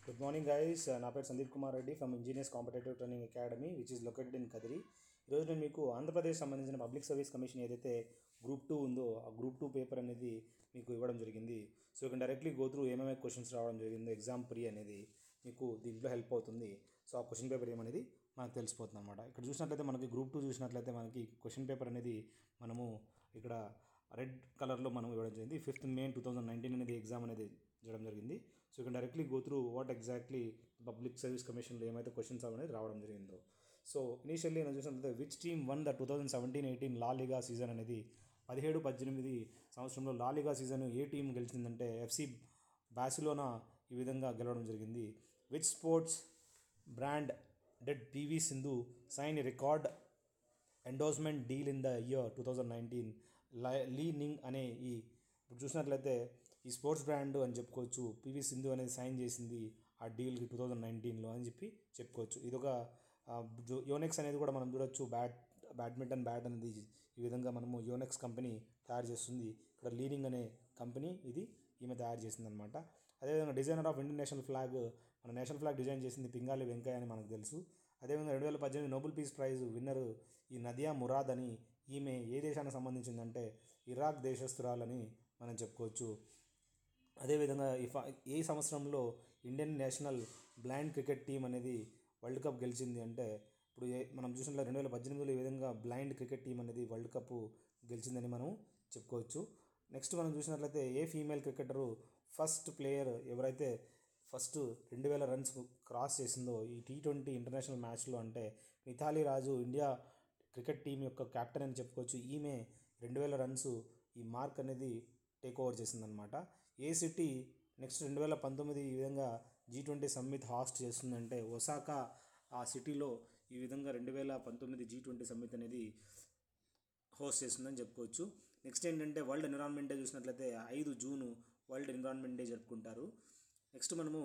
good morning guys నా పేరు Sandeep Kumar Reddy from engineers competitive training academy which is located in Kadiri ఈరోజు నేను మీకు ఆంధ్రప్రదేశ్ సంబంధించిన పబ్లిక్ సర్వీస్ కమిషన్ ఏదైతే గ్రూప్ టూ ఉందో ఆ గ్రూప్ టూ పేపర్ అనేది మీకు ఇవ్వడం జరిగింది సో ఇక్కడ డైరెక్ట్లీ గో త్రూ ఏమేమి క్వశ్చన్స్ రావడం జరిగిందో ఎగ్జామ్ ప్రీ అనేది మీకు దీంట్లో హెల్ప్ అవుతుంది సో ఆ క్వశ్చన్ పేపర్ ఏమనేది మనకు తెలిసిపోతుంది అనమాట ఇక్కడ చూసినట్లయితే మనకి గ్రూప్ టూ చూసినట్లయితే మనకి క్వశ్చన్ పేపర్ అనేది మనము ఇక్కడ రెడ్ కలర్లో మనం ఇవ్వడం జరిగింది fifth May two thousand nineteen అనేది ఎగ్జామ్ అనేది చేయడం జరిగింది సో ఇక్కడ directly go through what exactly public service కమిషన్లో ఏమైతే క్వశ్చన్స్ అనేది రావడం జరిగిందో సో ఇనీషియల్లీ నేను చూసినట్లయితే which team one the two thousand seventeen eighteen La Liga season అనేది పదిహేడు పద్దెనిమిది సంవత్సరంలో లా లీగా సీజన్ ఏ టీం గెలిచిందంటే ఎఫ్సి బాసిలోనా ఈ విధంగా గెలవడం జరిగింది which sports brand did PV Sindhu sign record endorsement deal in the year two thousand nineteen Li Ning అనే ఈ ఇప్పుడు చూసినట్లయితే ఈ స్పోర్ట్స్ బ్రాండ్ అని చెప్పుకోవచ్చు పివి సింధు అనేది సైన్ చేసింది ఆ డీల్కి టూ థౌజండ్ నైన్టీన్లో అని చెప్పి చెప్పుకోవచ్చు ఇది ఒక యోనెక్స్ అనేది కూడా మనం చూడొచ్చు బ్యాట్ బ్యాడ్మింటన్ బ్యాట్ అనేది ఈ విధంగా మనము యోనెక్స్ కంపెనీ తయారు చేస్తుంది ఇక్కడ లీనింగ్ అనే కంపెనీ ఇది ఈమె తయారు చేసింది అనమాట అదేవిధంగా designer of Indian national flag మన నేషనల్ ఫ్లాగ్ డిజైన్ చేసింది పింగాలి వెంకయ్య అని మనకు తెలుసు అదేవిధంగా రెండు వేల పద్దెనిమిది నోబెల్ పీస్ ప్రైజ్ విన్నర్ ఈ నదియా మురాద్ అని ఈమె ఏ దేశానికి సంబంధించిందంటే ఇరాక్ దేశస్తురాలని మనం చెప్పుకోవచ్చు అదేవిధంగా ఈ ఫా ఏ సంవత్సరంలో Indian national blind cricket team అనేది వరల్డ్ కప్ గెలిచింది అంటే ఇప్పుడు ఏ మనం చూసినట్లయితే రెండు వేల పద్దెనిమిదిలో ఈ విధంగా బ్లైండ్ క్రికెట్ టీం అనేది వరల్డ్ కప్ గెలిచిందని మనం చెప్పుకోవచ్చు నెక్స్ట్ మనం చూసినట్లయితే ఏ ఫీమేల్ క్రికెటరు ఫస్ట్ ప్లేయర్ ఎవరైతే ఫస్ట్ రెండు వేల రన్స్ క్రాస్ చేసిందో ఈ టీ ట్వంటీ ఇంటర్నేషనల్ మ్యాచ్లో అంటే Mithali Raj India cricket team యొక్క కెప్టెన్ అని చెప్పుకోవచ్చు ఈమె రెండు వేల రన్స్ ఈ మార్క్ అనేది టేక్ ఓవర్ చేసిందనమాట ఏ సిటీ నెక్స్ట్ రెండు వేల పంతొమ్మిది ఈ విధంగా జీ ట్వంటీ సమ్మిట్ హాస్ట్ చేస్తుందంటే ఒసాకా ఆ సిటీలో ఈ విధంగా రెండు వేల పంతొమ్మిది జీ ట్వంటీ సమ్మిట్ అనేది హోస్ట్ చేస్తుందని చెప్పుకోవచ్చు నెక్స్ట్ ఏంటంటే వరల్డ్ ఎన్విరాన్మెంట్ డే చూసినట్లయితే ఐదు జూను వరల్డ్ ఎన్విరాన్మెంట్ డే జరుపుకుంటారు నెక్స్ట్ మనము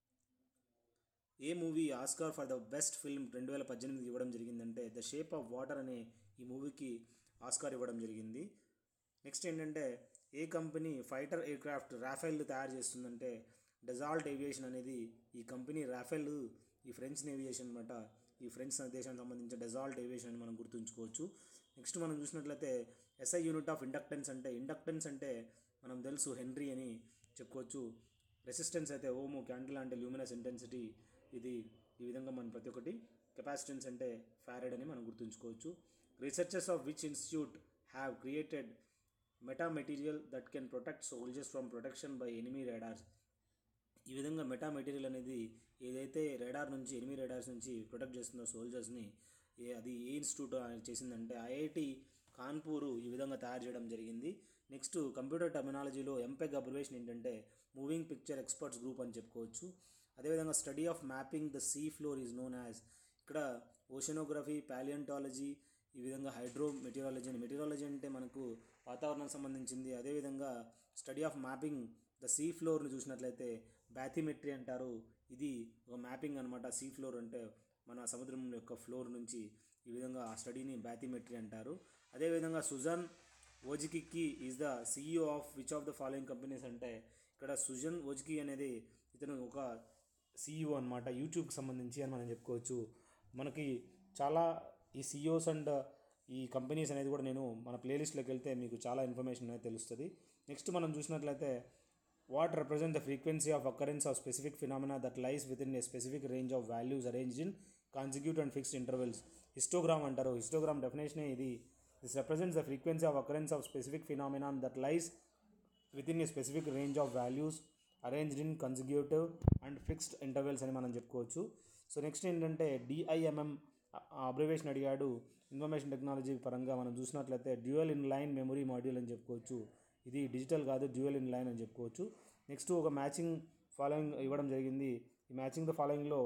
ఏ movie Oscar for the best film రెండు వేల పద్దెనిమిది ఇవ్వడం జరిగిందంటే ద షేప్ ఆఫ్ వాటర్ అనే ఈ మూవీకి ఆస్కార్ ఇవ్వడం జరిగింది నెక్స్ట్ ఏంటంటే ఏ కంపెనీ ఫైటర్ ఎయిర్క్రాఫ్ట్ రాఫెల్ తయారు చేస్తుందంటే డెజాల్ట్ ఏవియేషన్ అనేది ఈ కంపెనీ రాఫెల్ ఈ ఫ్రెంచ్ ఏవియేషన్ అనమాట ఈ ఫ్రెంచ్ దేశానికి సంబంధించిన డెజాల్ట్ ఏవియేషన్ అని మనం గుర్తుంచుకోవచ్చు నెక్స్ట్ మనం చూసినట్లయితే ఎస్ఐ యూనిట్ ఆఫ్ ఇండక్టెన్స్ అంటే ఇండక్టెన్స్ అంటే మనం తెలుసు హెన్రీ అని చెప్పుకోవచ్చు రెసిస్టెన్స్ అయితే ఓమో క్యాండిల్ అంటే ల్యూమినస్ ఇంటెన్సిటీ ఇది ఈ విధంగా మనం ప్రతి ఒక్కటి కెపాసిటెన్స్ అంటే ఫారెడ్ అని మనం గుర్తుంచుకోవచ్చు researchers of which institute have created meta material that can protect soldiers from protection by enemy radars ఈ విధంగా మెటా మెటీరియల్ అనేది ఏదైతే రేడార్ నుంచి ఎనిమీ రేడార్స్ నుంచి ప్రొటెక్ట్ చేస్తుందో సోల్జర్స్ని ఏ అది ఏ ఇన్స్టిట్యూట్ చేసిందంటే ఐఐటి కాన్పూర్ ఈ విధంగా తయారు చేయడం జరిగింది నెక్స్ట్ కంప్యూటర్ టెర్మినాలజీలో ఎంపెగ్ అబ్రివేషన్ ఏంటంటే మూవింగ్ పిక్చర్ ఎక్స్పర్ట్స్ గ్రూప్ అని చెప్పుకోవచ్చు అదేవిధంగా study of mapping the sea floor is known as ఇక్కడ ఓషనోగ్రఫీ ప్యాలియంటాలజీ ఈ విధంగా హైడ్రో మెటీరియాలజీ అని మెటీరియాలజీ అంటే మనకు వాతావరణానికి సంబంధించింది అదేవిధంగా study of mapping the sea ఫ్లోర్ని చూసినట్లయితే బ్యాథిమెట్రీ అంటారు ఇది ఒక మ్యాపింగ్ అనమాట సీ ఫ్లోర్ అంటే మన సముద్రం యొక్క ఫ్లోర్ నుంచి ఈ విధంగా ఆ స్టడీని బ్యాథిమెట్రీ అంటారు అదేవిధంగా Susan Wojcicki is the CEO of which of the following companies అంటే ఇక్కడ సుజన్ ఓజికి అనేది ఇతను ఒక సిఇఓ అనమాట యూట్యూబ్కి సంబంధించి అని మనం చెప్పుకోవచ్చు మనకి చాలా ఈ సిఇఓస్ అండ్ ఈ కంపెనీస్ అనేది కూడా నేను మన ప్లేలిస్ట్లోకి వెళ్తే మీకు చాలా ఇన్ఫర్మేషన్ అనేది తెలుస్తుంది నెక్స్ట్ మనం చూసినట్లయితే what represent the frequency of occurrence of specific phenomena that lies within a specific range of values arrange in consecutive and fixed intervals histogram అంటారు హిస్టోగ్రామ్ డెఫినేషనే ఇది this represents the frequency of occurrence of specific phenomenon that lies within a specific range of values arranged in consecutive and fixed intervals అని మనం చెప్పుకోవచ్చు so next ఏంటంటే DIMM abbreviation అడిగాడు information technology పరంగా మనం చూసినట్లయితే dual in line memory module అని చెప్పుకోవచ్చు ఇది డిజిటల్ కాదు డ్యూయల్ ఇన్ లైన్ అని చెప్పుకోవచ్చు నెక్స్ట్ ఒక మ్యాచింగ్ ఫాలోయింగ్ ఇవ్వడం జరిగింది ఈ మ్యాచింగ్ ద ఫాలోయింగ్లో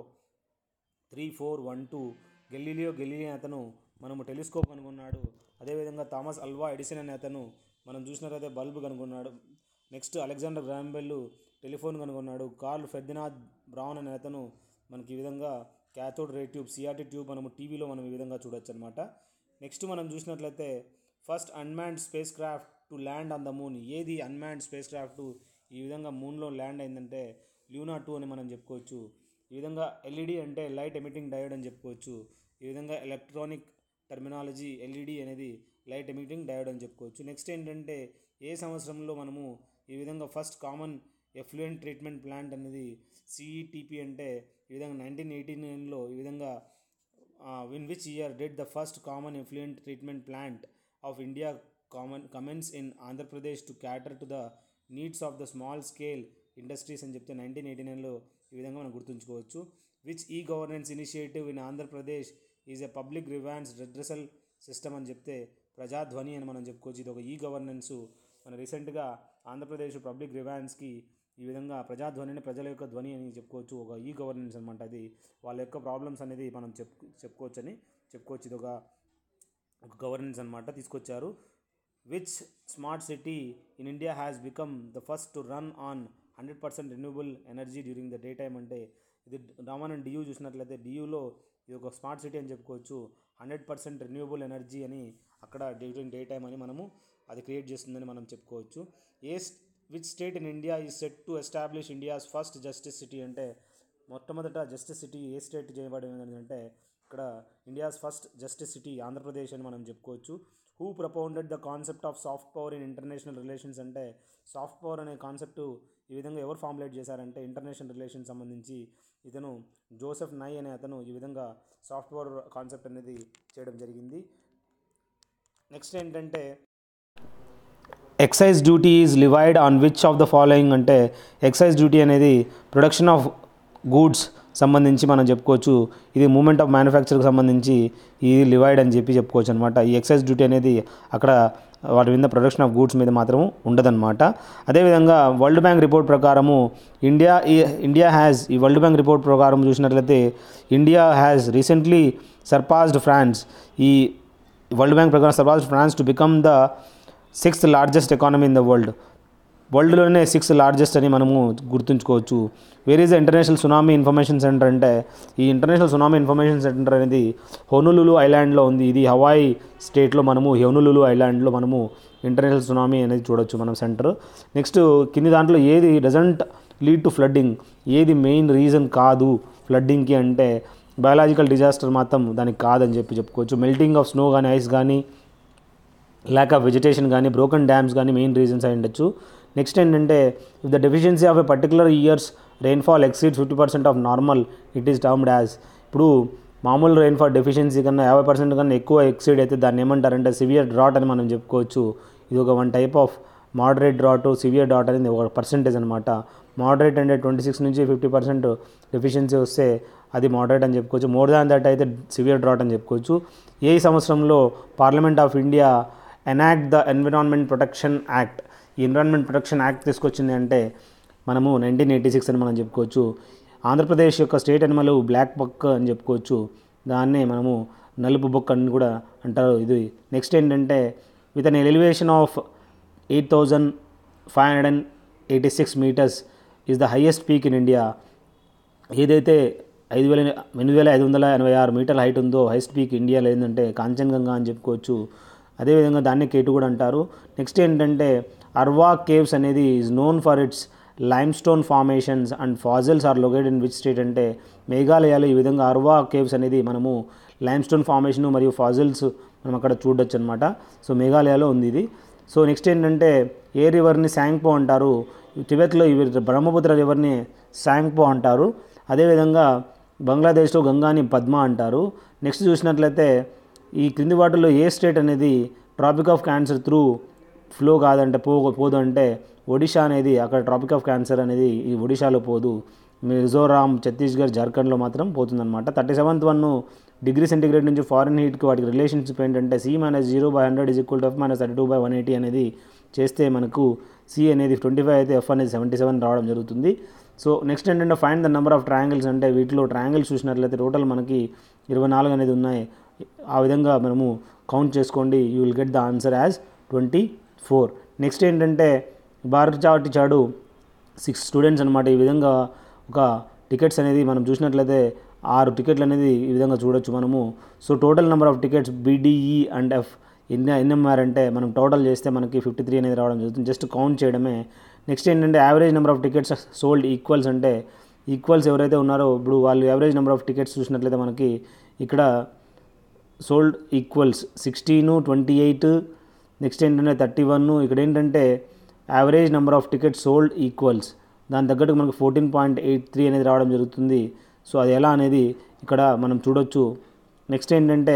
three four one two Galileo Galilei అతను మనము టెలిస్కోప్ కనుగొన్నాడు అదేవిధంగా థామస్ అల్వా ఎడిసన్ అనే అతను మనం చూసినట్లయితే బల్బ్ కనుగొన్నాడు నెక్స్ట్ అలెగ్జాండర్ గ్రాంబెల్ టెలిఫోన్ కనుగొన్నాడు కార్ల్ ఫెర్దినాథ్ బ్రౌన్ అనే అతను మనకి ఈ విధంగా cathode ray tube CRT tube మనము టీవీలో మనం ఈ విధంగా చూడొచ్చు అనమాట నెక్స్ట్ మనం చూసినట్లయితే first unmanned spacecraft to land on the moon ఏది అన్మాన్డ్ స్పేస్ క్రాఫ్ట్ ఈ విధంగా మూన్లో ల్యాండ్ అయిందంటే ల్యూనా టూ అని మనం చెప్పుకోవచ్చు ఈ విధంగా ఎల్ఈడి అంటే లైట్ ఎమిటింగ్ డయోడ్ అని చెప్పుకోవచ్చు ఈ విధంగా ఎలక్ట్రానిక్ టర్మినాలజీ ఎల్ఈడి అనేది లైట్ ఎమిటింగ్ డయోడ్ అని చెప్పుకోవచ్చు నెక్స్ట్ ఏంటంటే ఏ సంవత్సరంలో మనము ఈ విధంగా first common effluent treatment plant అనేది సిఈటిపి అంటే ఈ విధంగా నైన్టీన్ ఎయిటీ నైన్లో ఈ విధంగా in which year did the first common effluent treatment plant of India common commence in Andhra Pradesh to cater to the needs of the small scale industries అని చెప్తే nineteen eighty నైన్లో ఈ విధంగా మనం గుర్తుంచుకోవచ్చు which e governance initiative in Andhra Pradesh is a public grievance redressal system అని చెప్తే ప్రజాధ్వని అని మనం చెప్పుకోవచ్చు ఇది ఒక ఈ గవర్నెన్స్ మన రీసెంట్గా ఆంధ్రప్రదేశ్ పబ్లిక్ రివాన్స్కి ఈ విధంగా ప్రజాధ్వనిని ప్రజల యొక్క ధ్వని అని చెప్పుకోవచ్చు ఒక ఈ గవర్నెన్స్ అనమాట అది వాళ్ళ యొక్క ప్రాబ్లమ్స్ అనేది మనం చెప్పు చెప్పుకోవచ్చు అని చెప్పుకోవచ్చు ఇది ఒక ఒక గవర్నెన్స్ అనమాట తీసుకొచ్చారు which smart city in India has become the first to run on hundred percent renewable energy during the day time అంటే ఇది రామానంద్ డియూ చూసినట్లయితే డియూలో ఇది ఒక స్మార్ట్ సిటీ అని చెప్పుకోవచ్చు హండ్రెడ్ పర్సెంట్ రెన్యూబుల్ ఎనర్జీ అని అక్కడ డ్యూరింగ్ డే టైమ్ అని మనము అది క్రియేట్ చేస్తుందని మనం చెప్పుకోవచ్చు ఏ which state in India is set to establish India's first justice city అంటే మొట్టమొదట జస్టిస్ సిటీ ఏ స్టేట్ చేయబడింది అంటే ఇక్కడ India's first justice city Andhra Pradesh అని మనం చెప్పుకోవచ్చు who propounded the concept of soft power in international relations అంటే సాఫ్ట్ పవర్ అనే కాన్సెప్ట్ ఈ విధంగా ఎవరు ఫార్ములేట్ చేశారంటే ఇంటర్నేషనల్ రిలేషన్ సంబంధించి ఇతను జోసెఫ్ నై అనే అతను ఈ విధంగా సాఫ్ట్ పవర్ కాన్సెప్ట్ అనేది చేయడం జరిగింది నెక్స్ట్ ఏంటంటే excise duty is levied on which of the following అంటే ఎక్సైజ్ డ్యూటీ అనేది ప్రొడక్షన్ ఆఫ్ గూడ్స్ సంబంధించి మనం చెప్పుకోవచ్చు ఇది మూమెంట్ ఆఫ్ మ్యానుఫ్యాక్చర్కి సంబంధించి ఇది లివైడ్ అని చెప్పి చెప్పుకోవచ్చు అనమాట ఈ ఎక్సైజ్ డ్యూటీ అనేది అక్కడ వాటి మీద ప్రొడక్షన్ ఆఫ్ గూడ్స్ మీద మాత్రం ఉండదన్నమాట అదేవిధంగా వరల్డ్ బ్యాంక్ రిపోర్ట్ ప్రకారము ఇండియా ఇండియా హ్యాస్ ఈ వరల్డ్ బ్యాంక్ రిపోర్ట్ ప్రకారం చూసినట్లయితే India has recently surpassed France ఈ వరల్డ్ బ్యాంక్ ప్రకారం surpassed France to become the sixth largest economy in the world వరల్డ్లోనే సిక్స్త్ లార్జెస్ట్ అని మనము గుర్తుంచుకోవచ్చు where is the international tsunami information centre అంటే ఈ ఇంటర్నేషనల్ సునామీ ఇన్ఫర్మేషన్ సెంటర్ అనేది హోనులులు ఐలాండ్లో ఉంది ఇది హవాయి స్టేట్లో మనము హోనులులు ఐలాండ్లో మనము ఇంటర్నేషనల్ సునామీ అనేది చూడొచ్చు మనం సెంటర్ నెక్స్ట్ కింది దాంట్లో ఏది డజంట్ లీడ్ టు ఫ్లడ్డింగ్ ఏది మెయిన్ రీజన్ కాదు ఫ్లడ్డింగ్కి అంటే బయాలజికల్ డిజాస్టర్ మాత్రం దానికి కాదని చెప్పి చెప్పుకోవచ్చు మెల్టింగ్ ఆఫ్ స్నో కానీ ఐస్ కానీ ల్యాక్ ఆఫ్ వెజిటేషన్ కానీ బ్రోకన్ డ్యామ్స్ కానీ మెయిన్ రీజన్స్ అయి ఉండొచ్చు నెక్స్ట్ ఏంటంటే if the deficiency of a particular year's rainfall exceed fifty percent of normal it is termed as ఇప్పుడు మామూలు రెయిన్ఫాల్ డెఫిషియన్సీ కన్నా యాభై పర్సెంట్ కన్నా ఎక్కువ ఎక్సీడ్ అయితే దాన్ని ఏమంటారంటే సివియర్ డ్రాట్ అని మనం చెప్పుకోవచ్చు ఇది ఒక one type of moderate drought severe drought అనేది ఒక పర్సెంటేజ్ అనమాట మోడరేట్ అంటే ట్వంటీ సిక్స్ నుంచి ఫిఫ్టీ పర్సెంట్ డెఫిషియన్సీ వస్తే అది మోడరేట్ అని చెప్పుకోవచ్చు మోర్ దాన్ దట్ అయితే సివియర్ డ్రాట్ అని చెప్పుకోవచ్చు ఏ సంవత్సరంలో Parliament of India enact the environment protection act ఈ ఎన్విరాన్మెంట్ ప్రొటెక్షన్ యాక్ట్ తీసుకొచ్చింది అంటే మనము నైన్టీన్ ఎయిటీ సిక్స్ అని మనం చెప్పుకోవచ్చు ఆంధ్రప్రదేశ్ యొక్క స్టేట్ అనిమల్ బ్లాక్ బక్ అని చెప్పుకోవచ్చు దాన్నే మనము నలుపు బొక్ అని కూడా అంటారు ఇది నెక్స్ట్ ఏంటంటే with an elevation of eight thousand five hundred and eighty six metres is the highest peak in India ఏదైతే ఐదు వేల ఎనిమిది వేల ఐదు వందల ఎనభై ఆరు మీటర్ల హైట్ ఉందో హైయెస్ట్ పీక్ ఇండియాలో ఏంటంటే కాంచన్గంగా అని చెప్పుకోవచ్చు అదేవిధంగా దాన్ని కేటు కూడా అంటారు నెక్స్ట్ ఏంటంటే అర్వా కేవ్స్ అనేది is known for its limestone formations and fossils are located in which state అంటే మేఘాలయాలో ఈ విధంగా అర్వా కేవ్స్ అనేది మనము లైమ్ స్టోన్ ఫార్మేషన్ మరియు ఫాజిల్స్ మనం అక్కడ చూడొచ్చు అనమాట సో మేఘాలయాలో ఉంది ఇది సో నెక్స్ట్ ఏంటంటే ఏ రివర్ని శాంగ్పో అంటారు టిబెత్లో ఇవి బ్రహ్మపుత్ర రివర్ని శాంగ్పో అంటారు అదేవిధంగా బంగ్లాదేశ్లో గంగాని పద్మ అంటారు నెక్స్ట్ చూసినట్లయితే ఈ క్రింది వాటిలో ఏ స్టేట్ అనేది tropic of cancer through flow కాదంటే పో పోదు అంటే ఒడిషా అనేది అక్కడ ట్రాపిక్ ఆఫ్ క్యాన్సర్ అనేది ఈ ఒడిషాలో పోదు మిజోరాం ఛత్తీస్గఢ్ జార్ఖండ్లో మాత్రం పోతుందన్నమాట thirty seventh one degree centigrade నుంచి ఫారిన్ హీట్కి వాటికి రిలేషన్షిప్ ఏంటంటే C minus zero by hundred is equal to F minus thirty two by one eighty అనేది చేస్తే మనకు సి అనేది ట్వంటీ ఫైవ్ అయితే ఎఫ్ అనేది సెవెంటీ సెవెన్ రావడం జరుగుతుంది సో నెక్స్ట్ ఏంటంటే find the number of triangles అంటే వీటిలో ట్రయాంగిల్స్ చూసినట్లయితే టోటల్ మనకి ఇరవై నాలుగు అనేది ఉన్నాయి ఆ విధంగా మనము కౌంట్ చేసుకోండి you will get the answer as twenty four next ఏంటంటే భారత్ చాటి చాడు సిక్స్ స్టూడెంట్స్ అనమాట ఈ విధంగా ఒక టికెట్స్ అనేది మనం చూసినట్లయితే ఆరు టికెట్లు అనేది ఈ విధంగా చూడొచ్చు మనము so total number of tickets B D E and NMR అంటే మనం టోటల్ చేస్తే మనకి ఫిఫ్టీ త్రీ అనేది రావడం జరుగుతుంది జస్ట్ కౌంట్ చేయడమే నెక్స్ట్ ఏంటంటే average number of tickets sold equals అంటే ఈక్వల్స్ ఎవరైతే ఉన్నారో ఇప్పుడు వాళ్ళు యావరేజ్ నెంబర్ ఆఫ్ టికెట్స్ చూసినట్లయితే మనకి ఇక్కడ sold equals sixteen twenty eight next ఏంటంటే థర్టీ వన్ ఇక్కడ ఏంటంటే average number of tickets sold equals దాని తగ్గట్టు మనకు ఫోర్టీన్ పాయింట్ ఎయిట్ త్రీ అనేది రావడం జరుగుతుంది సో అది ఎలా అనేది ఇక్కడ మనం చూడొచ్చు నెక్స్ట్ ఏంటంటే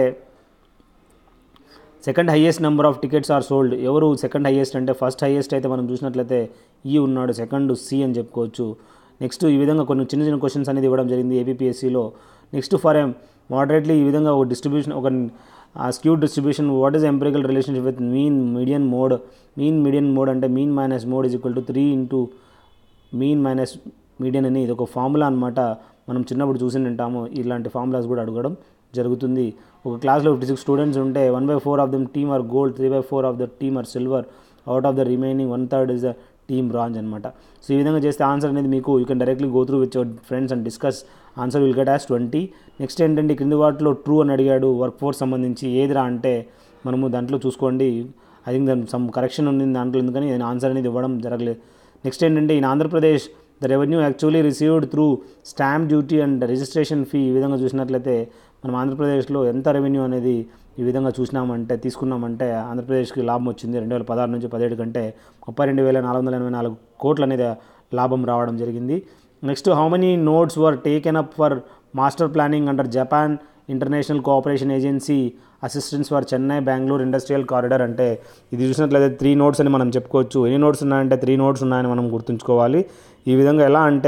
second highest number of tickets are sold ఎవరు సెకండ్ హైయెస్ట్ అంటే ఫస్ట్ హైయెస్ట్ అయితే మనం చూసినట్లయితే ఈ ఉన్నాడు సెకండ్ సి అని చెప్పుకోవచ్చు నెక్స్ట్ ఈ విధంగా కొన్ని చిన్న చిన్న క్వశ్చన్స్ అనేది ఇవ్వడం జరిగింది ఏపీఎస్సిలో నెక్స్ట్ ఫర్ ఎం మోడరేట్లీ ఈ విధంగా ఒక డిస్ట్రిబ్యూషన్ ఒక skew distribution what is empirical relationship with mean median mode mean median mode అంటే mean minus mode is equal to three into mean minus median అని ఇది ఒక ఫార్ములా అనమాట మనం చిన్నప్పుడు చూసి ఉంటాము ఇలాంటి ఫార్ములాస్ కూడా అడగడం జరుగుతుంది ఒక క్లాస్లో ఫిఫ్టీ సిక్స్ స్టూడెంట్స్ ఉంటే one by four of them team are gold three by four of the team are silver out of the remaining one third is the team bronze అనమాట సో ఈ విధంగా చేస్తే ఆన్సర్ అనేది మీకు you can directly go through with your friends and discuss answer will get as twenty next ఏంటంటే క్రింది వాటిలో true అని అడిగాడు వర్క్ ఫోర్స్ సంబంధించి ఏదిరా అంటే మనము దాంట్లో చూసుకోండి ఐ థింక్ దాని సమ్ కరెక్షన్ ఉంది దాంట్లో ఎందుకని నేను ఆన్సర్ అనేది ఇవ్వడం జరగలేదు నెక్స్ట్ ఏంటంటే in Andhra Pradesh the revenue actually received through stamp duty and registration fee ఈ విధంగా చూసినట్లయితే మనం ఆంధ్రప్రదేశ్లో ఎంత రెవెన్యూ అనేది ఈ విధంగా చూసినామంటే తీసుకున్నామంటే ఆంధ్రప్రదేశ్కి లాభం వచ్చింది రెండు వేల పదహారు నుంచి పదిహేడు కంటే ముప్పై రెండు వేల నాలుగు వందల ఎనభై నాలుగు కోట్లు అనేది లాభం రావడం జరిగింది next how many notes wer taken up for master planning under Japan international cooperation agency assistance for Chennai Bengaluru industrial corridor అంటే ఇది చూసినట్లయితే త్రీ నోట్స్ అని మనం చెప్పుకోవచ్చు ఎన్ని నోట్స్ ఉన్నాయంటే త్రీ నోట్స్ ఉన్నాయని మనం గుర్తుంచుకోవాలి ఈ విధంగా ఎలా అంటే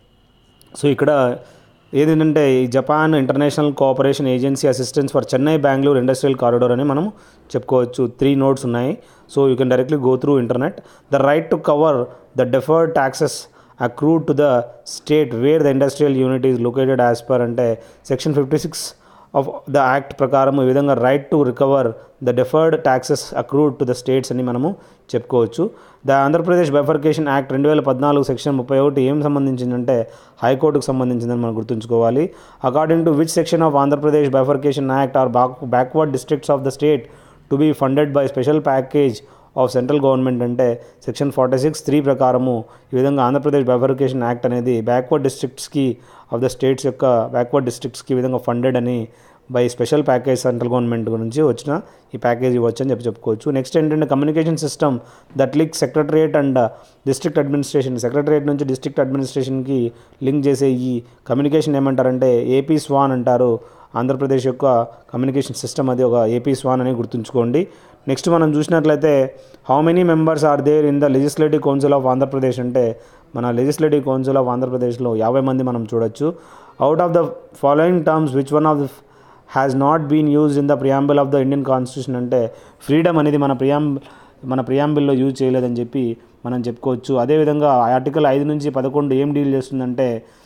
సో ఇక్కడ ఏదేంటంటే ఈ Japan international cooperation agency assistance for Chennai Bengaluru industrial corridor అని మనం చెప్పుకోవచ్చు త్రీ నోట్స్ ఉన్నాయి so you can directly go through internet the right to cover the deferred taxes accrued to the state where the industrial unit is located as per అంటే section fifty six of the act ప్రకారం ఈ విధంగా right to recover the deferred taxes accrued to the states అని మనము చెప్పుకోవచ్చు the Andhra Pradesh bifurcation act రెండు వేల పద్నాలుగు సెక్షన్ ముప్పై ఒకటి ఏం సంబంధించిందంటే హైకోర్టుకు సంబంధించిందని మనం గుర్తుంచుకోవాలి according to which section of Andhra Pradesh bifurcation act are back backward districts of the state to be funded by special package of central government అంటే సెక్షన్ ఫార్టీ సిక్స్ త్రీ ప్రకారము ఈ విధంగా ఆంధ్రప్రదేశ్ బైఫర్కేషన్ యాక్ట్ అనేది బ్యాక్వర్డ్ డిస్ట్రిక్ట్స్కి ఆఫ్ ద స్టేట్స్ యొక్క backward డిస్ట్రిక్ట్స్కి ఈ విధంగా ఫండెడ్ అని by special package central government గురించి వచ్చిన ఈ ప్యాకేజ్ ఇవ్వచ్చు అని చెప్పి చెప్పుకోవచ్చు నెక్స్ట్ ఏంటంటే communication system that link secretariat and district administration secretariat నుంచి డిస్ట్రిక్ట్ అడ్మినిస్ట్రేషన్కి లింక్ చేసే ఈ కమ్యూనికేషన్ ఏమంటారంటే ఏపీ స్వాన్ అంటారు ఆంధ్రప్రదేశ్ యొక్క కమ్యూనికేషన్ సిస్టమ్ అది ఒక ఏపీ స్వాన్ అని గుర్తుంచుకోండి నెక్స్ట్ మనం చూసినట్లయితే how many members are there in the legislative council of Andhra Pradesh అంటే మన లెజిస్లేటివ్ కౌన్సిల్ ఆఫ్ ఆంధ్రప్రదేశ్లో యాభై మంది మనం చూడొచ్చు out of the following terms which one of the has not been used in the preamble of the Indian constitution అంటే freedom అనేది మన ప్రియాం మన ప్రియాంబుల్లో యూజ్ చేయలేదని చెప్పి మనం చెప్పుకోవచ్చు అదేవిధంగా ఆర్టికల్ ఐదు నుంచి పదకొండు ఏం డీల్ చేస్తుందంటే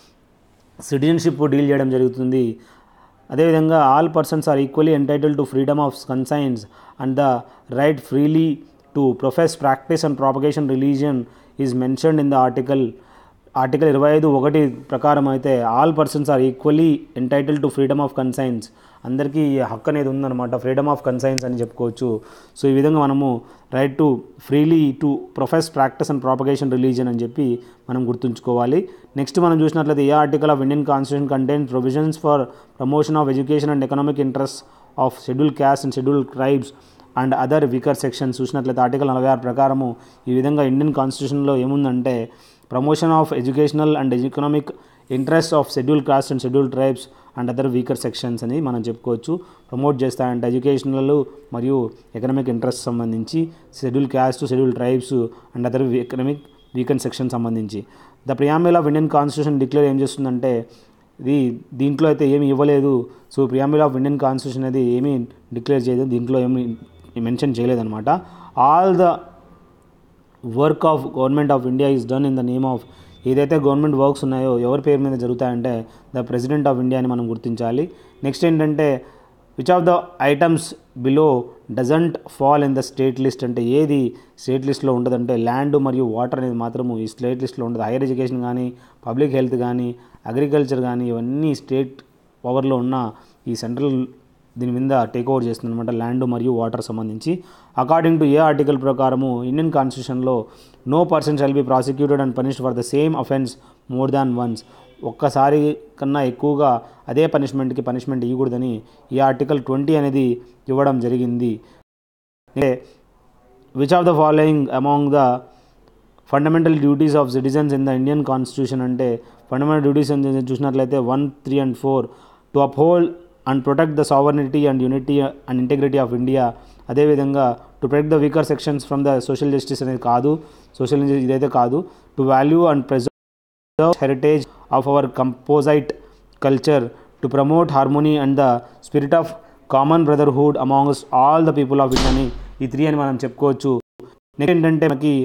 సిటిజన్షిప్ డీల్ చేయడం జరుగుతుంది అదేవిధంగా all persons are equally entitle to freedom of conscience and the right freely to profess practice and propagation religion is mentioned in the article article ఇరవై ఐదు ఒకటి ప్రకారం అయితే all persons are equally entitle to freedom of conscience అందరికీ ఈ హక్కు అనేది ఉందన్నమాట ఫ్రీడమ్ ఆఫ్ కన్సైన్స్ అని చెప్పుకోవచ్చు సో ఈ విధంగా మనము right to freely to profess practice and propagation religion అని చెప్పి మనం గుర్తుంచుకోవాలి నెక్స్ట్ మనం చూసినట్లయితే ఏ article of Indian constitution contains provisions for promotion of education and economic interest of schedule caste and schedule tribes and other weaker sections చూసినట్లయితే article నలభై ఆరు ప్రకారము ఈ విధంగా ఇండియన్ కాన్స్టిట్యూషన్లో ఏముందంటే promotion of educational and economic interest of schedule caste and schedule tribes and other weaker sections అని మనం చెప్పుకోవచ్చు ప్రమోట్ చేస్తాయంటే ఎడ్యుకేషనల్ మరియు ఎకనామిక్ ఇంట్రెస్ట్ సంబంధించి schedule caste schedule tribes and other economic weaker section సంబంధించి the preamble of Indian constitution declare ఏం చేస్తుందంటే ఇది దీంట్లో అయితే ఏమి ఇవ్వలేదు so preamble of Indian constitution అనేది ఏమీ డిక్లేర్ చేయలేదు దీంట్లో ఏమి మెన్షన్ చేయలేదన్నమాట all the work of government of India is done in the name of ఏదైతే గవర్నమెంట్ వర్క్స్ ఉన్నాయో ఎవరి పేరు మీద జరుగుతాయంటే ద ప్రెసిడెంట్ ఆఫ్ ఇండియా అని మనం గుర్తించాలి నెక్స్ట్ ఏంటంటే which of the items below doesn't fall in the state list అంటే ఏది స్టేట్ లిస్ట్లో ఉండదంటే ల్యాండ్ మరియు వాటర్ అనేది మాత్రము ఈ స్టేట్ లిస్ట్లో ఉండదు హైయర్ ఎడ్యుకేషన్ కానీ పబ్లిక్ హెల్త్ కానీ అగ్రికల్చర్ కానీ ఇవన్నీ స్టేట్ పవర్లో ఉన్న ఈ సెంట్రల్ దీని మీద టేక్ ఓవర్ చేస్తుంది అనమాట ల్యాండ్ మరియు వాటర్ సంబంధించి అకార్డింగ్ టు ఏ ఆర్టికల్ ప్రకారము ఇండియన్ కాన్స్టిట్యూషన్లో no person shall be prosecuted and punished for the same offence more than once ఒక్కసారి కన్నా ఎక్కువగా అదే పనిష్మెంట్కి పనిష్మెంట్ ఇవ్వకూడదని ఈ ఆర్టికల్ ట్వంటీ అనేది ఇవ్వడం జరిగింది which of the following among the fundamental duties of citizens in the Indian constitution అంటే ఫండమెంటల్ డ్యూటీస్ చూసినట్లయితే one three and four to uphold and protect the sovereignty and unity and integrity of India అదేవిధంగా to protect the weaker sections from the social justice అనేది కాదు social ఇదైతే కాదు to value and preserve heritage of our composite culture to promote harmony and the spirit of common brotherhood amongst all the people of India అని ఈ three అని మనం చెప్పుకోవచ్చు next ఏంటంటే మనకి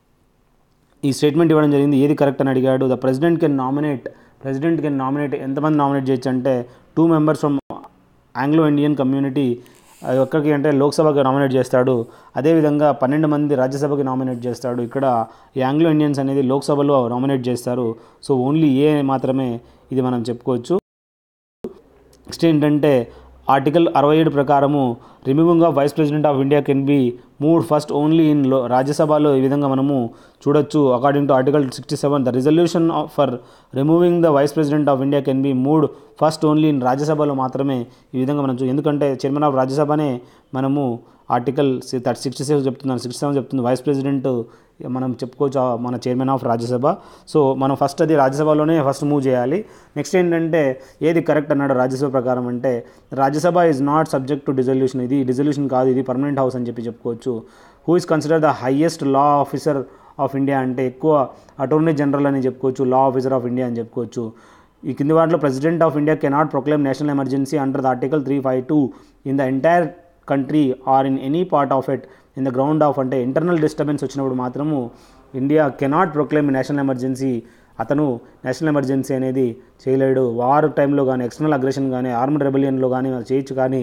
ఈ స్టేట్మెంట్ ఇవ్వడం జరిగింది ఏది కరెక్ట్ అని అడిగాడు the president can nominate president can nominate ఎంతమంది నామినేట్ చేయొచ్చు అంటే two members from Anglo Indian community ఎక్కడికి అంటే లోక్సభకి నామినేట్ చేస్తాడు అదేవిధంగా పన్నెండు మంది రాజ్యసభకి నామినేట్ చేస్తాడు ఇక్కడ ఈ ఆంగ్లో ఇండియన్స్ అనేది లోక్సభలో నామినేట్ చేస్తారు సో ఓన్లీ ఏ మాత్రమే ఇది మనం చెప్పుకోవచ్చు నెక్స్ట్ ఏంటంటే ఆర్టికల్ అరవై ఏడు ప్రకారము removing of vice president of India can be moved first only in లో రాజ్యసభలో ఈ విధంగా మనము చూడొచ్చు according to article sixty seven the resolution for removing the vice president of India can be moved first only in రాజ్యసభలో మాత్రమే ఈ విధంగా మనం చూ ఎందుకంటే చైర్మన్ ఆఫ్ రాజ్యసభనే మనము ఆర్టికల్ థర్టీ సిక్స్టీ సెవెన్ చెప్తున్నాను సిక్స్టీ సెవెన్ చెప్తుంది వైస్ ప్రెసిడెంట్ మనం చెప్పుకోవచ్చు ఆ మన చైర్మన్ ఆఫ్ రాజ్యసభ సో మనం ఫస్ట్ అది రాజ్యసభలోనే ఫస్ట్ మూవ్ చేయాలి నెక్స్ట్ ఏంటంటే ఏది కరెక్ట్ అన్నాడు రాజ్యసభ ప్రకారం అంటే Rajya Sabha is not subject to dissolution ఇది డిజల్యూషన్ కాదు ఇది పర్మనెంట్ హౌస్ అని చెప్పి చెప్పుకోవచ్చు who is consider the highest law officer of India అంటే ఎక్కువ అటార్నీ జనరల్ అని చెప్పుకోవచ్చు లా ఆఫీసర్ ఆఫ్ ఇండియా అని చెప్పుకోవచ్చు ఈ కింది వాటిలో president of India cannot proclaim national emergency under the article three five two in the entire country or in any part of it in the ground of అంటే internal disturbance వచ్చినప్పుడు మాత్రము India cannot proclaim national emergency అతను national emergency అనేది చేయలేడు war టైంలో కానీ external aggression కానీ armed రెబలియన్లో కానీ చేయొచ్చు కానీ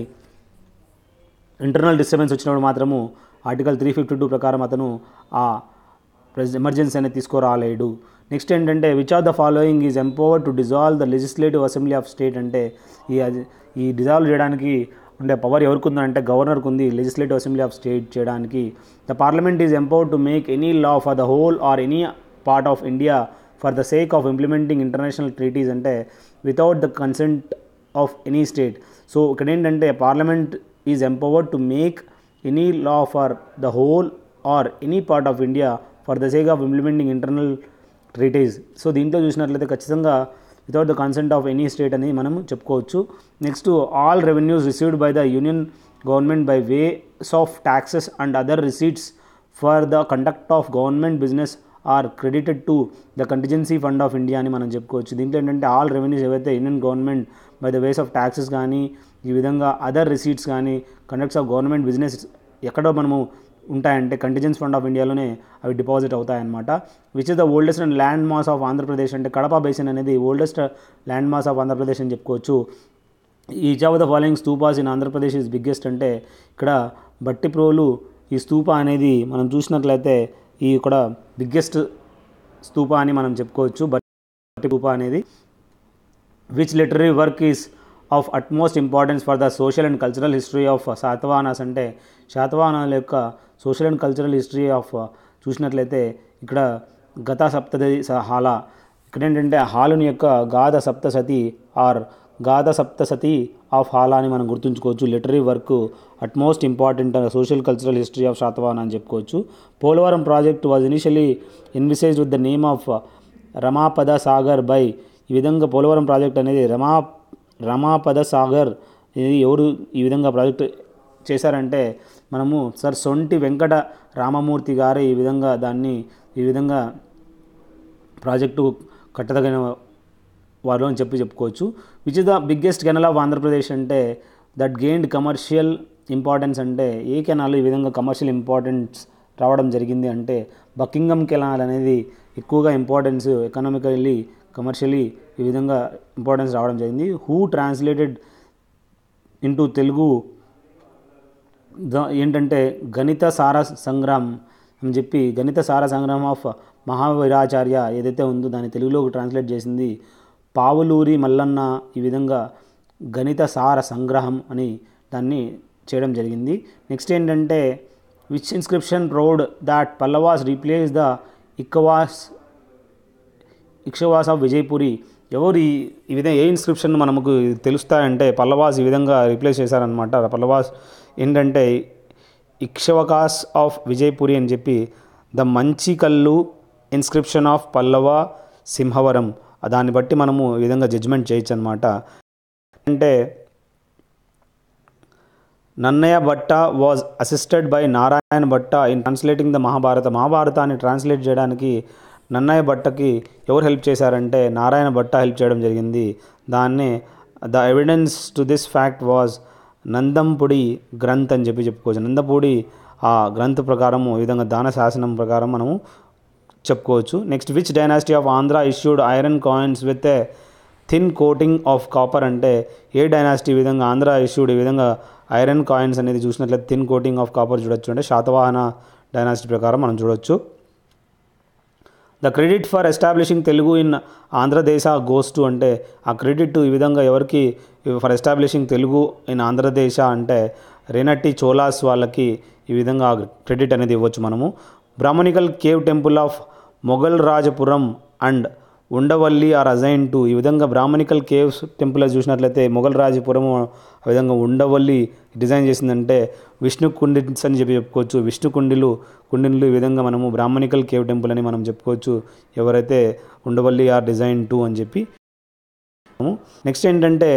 ఇంటర్నల్ డిస్టర్బెన్స్ వచ్చినప్పుడు మాత్రము ఆర్టికల్ త్రీ ఫిఫ్టీ టూ ప్రకారం అతను ఆ ప్రెస్ ఎమర్జెన్సీ అనేది తీసుకురాలేడు నెక్స్ట్ ఏంటంటే which of the following is empowered to dissolve the legislative assembly of state అంటే ఈ అది ఈ డిజాల్వ్ చేయడానికి ఉండే పవర్ ఎవరికి ఉందంటే గవర్నర్కి ఉంది లెజిస్లేటివ్ అసెంబ్లీ ఆఫ్ స్టేట్ చేయడానికి the parliament is empowered to make any law for the whole or any part of India for the sake of implementing international treaties అంటే without the consent of any state so ఇక్కడ ఏంటంటే parliament is empowered to make any law for the whole or any part of India for the sake of implementing internal treaties so దీంట్లో చూసినట్లయితే ఖచ్చితంగా without the consent of any state అని మనం చెప్పుకోవచ్చు next all revenues received by the union government by ways of taxes and other receipts for the conduct of government business are credited to the contingency fund of India అని మనం చెప్పుకోవచ్చు దీంట్లో ఏంటంటే all revenues ఏవైతే Indian government by the ways of taxes కానీ ఈ విధంగా other receipts కానీ కండక్ట్స్ ఆఫ్ గవర్నమెంట్ బిజినెస్ ఎక్కడో మనము ఉంటాయంటే కంటిజెన్స్ ఫండ్ ఆఫ్ ఇండియాలోనే అవి deposit అవుతాయన్నమాట which is the oldest and land mass of Andhra Pradesh అంటే కడప బేసిన్ అనేది oldest land mass of Andhra Pradesh అని చెప్పుకోవచ్చు each of the following stupas in Andhra Pradesh is biggest అంటే ఇక్కడ బట్టిప్రోలు ఈ స్తూప అనేది మనం చూసినట్లయితే ఈ ఇక్కడ బిగ్గెస్ట్ స్తూప అని మనం చెప్పుకోవచ్చు బట్టి స్తూప అనేది which litery work is of utmost importance for the social and cultural history of Satavahanas అంటే శాతవాహనాల యొక్క social and cultural history of చూసినట్లయితే ఇక్కడ గత సప్తది హాల ఇక్కడ ఏంటంటే హాలుని యొక్క గాథ సప్తసతి ఆర్ గాథ సప్తసతి ఆఫ్ హాలా అని మనం గుర్తుంచుకోవచ్చు literary work utmost important social cultural history of Satavahana అని చెప్పుకోవచ్చు Polavaram project was initially envisage with the name of Ramapada Sagar by ఈ విధంగా పోలవరం ప్రాజెక్ట్ అనేది రమా రమాపద సాగర్ ఇది ఎవరు ఈ విధంగా ప్రాజెక్ట్ చేశారంటే మనము సార్ సొంటి వెంకట రామమూర్తి గారే ఈ విధంగా దాన్ని ఈ విధంగా ప్రాజెక్టు కట్టదగిన వారు అని చెప్పి చెప్పుకోవచ్చు which is the biggest canal of Andhra Pradesh అంటే దట్ గెయిన్డ్ కమర్షియల్ ఇంపార్టెన్స్ అంటే ఏ కెనాల్ ఈ విధంగా కమర్షియల్ ఇంపార్టెన్స్ రావడం జరిగింది అంటే బకింగం కెనాల్ అనేది ఎక్కువగా ఇంపార్టెన్స్ ఎకనామికల్లీ కమర్షియలీ ఈ విధంగా ఇంపార్టెన్స్ రావడం జరిగింది who translated into Telugu the ఏంటంటే గణిత సార సంగ్రామ్ అని చెప్పి గణిత సార సంగ్రామ్ ఆఫ్ మహావీరాచార్య ఏదైతే ఉందో దాన్ని తెలుగులోకి ట్రాన్స్లేట్ చేసింది పావులూరి మల్లన్న ఈ విధంగా గణిత సార సంగ్రహం అని దాన్ని చేయడం జరిగింది నెక్స్ట్ ఏంటంటే which inscription road that Pallavas replace the Ikshvakus Ikshvakus of Vijayapuri ఎవరు ఈ ఈ విధంగా ఏ ఇన్స్క్రిప్షన్ మనకు తెలుస్తాయంటే పల్లవాస్ ఈ విధంగా రీప్లేస్ చేశారనమాట పల్లవాస్ ఏంటంటే ఇక్షవకాస్ ఆఫ్ విజయపురి అని చెప్పి ద మంచి కళ్ళు ఇన్స్క్రిప్షన్ ఆఫ్ పల్లవ సింహవరం దాన్ని బట్టి మనము ఈ విధంగా జడ్జ్మెంట్ చేయొచ్చు అనమాట అంటే Nannaya Bhatta was assisted by Narayana Bhatta in translating the Mahabharata మహాభారతాన్ని ట్రాన్స్లేట్ చేయడానికి నన్నయ్య భట్టకి ఎవరు హెల్ప్ చేశారంటే నారాయణ భట్ట హెల్ప్ చేయడం జరిగింది దాన్ని the evidence to this fact was Nandampudi grant అని చెప్పి చెప్పుకోవచ్చు నందపూడి ఆ గ్రంథ ప్రకారము ఈ విధంగా దాన శాసనం ప్రకారం మనము చెప్పుకోవచ్చు next which dynasty of Andhra issued iron coins with a thin coating of copper అంటే ఏ డైనాసిటీ ఈ విధంగా ఆంధ్ర ఇష్యూడ్ ఈ విధంగా ఐరన్ కాయిన్స్ అనేది చూసినట్లయితే థిన్ కోటింగ్ ఆఫ్ కాపర్ చూడొచ్చు అంటే శాతవాహన డైనాసిటీ ప్రకారం మనం చూడొచ్చు the credit for establishing Telugu in Andhradesa goes to అంటే ఆ క్రెడిట్ ఈ విధంగా ఎవరికి for establishing Telugu in Andhradesa అంటే రేనట్టి చోలాస్ వాళ్ళకి ఈ విధంగా క్రెడిట్ అనేది ఇవ్వచ్చు మనము Brahmanical cave temple of Mogalrajapuram and Undavalli are assigned to ఈ విధంగా బ్రాహ్మణికల్ కేవ్స్ టెంపుల్ చూసినట్లయితే మొఘల్ రాజపురం ఆ విధంగా ఉండవల్లి డిజైన్ చేసిందంటే విష్ణు కుండిన్స్ అని చెప్పి చెప్పుకోవచ్చు విష్ణు కుండిలు కుండిన్లు ఈ విధంగా మనము బ్రాహ్మణికల్ కేవ్ టెంపుల్ అని మనం చెప్పుకోవచ్చు ఎవరైతే ఉండవల్లి ఆర్ డిజైన్ టు అని చెప్పి నెక్స్ట్ ఏంటంటే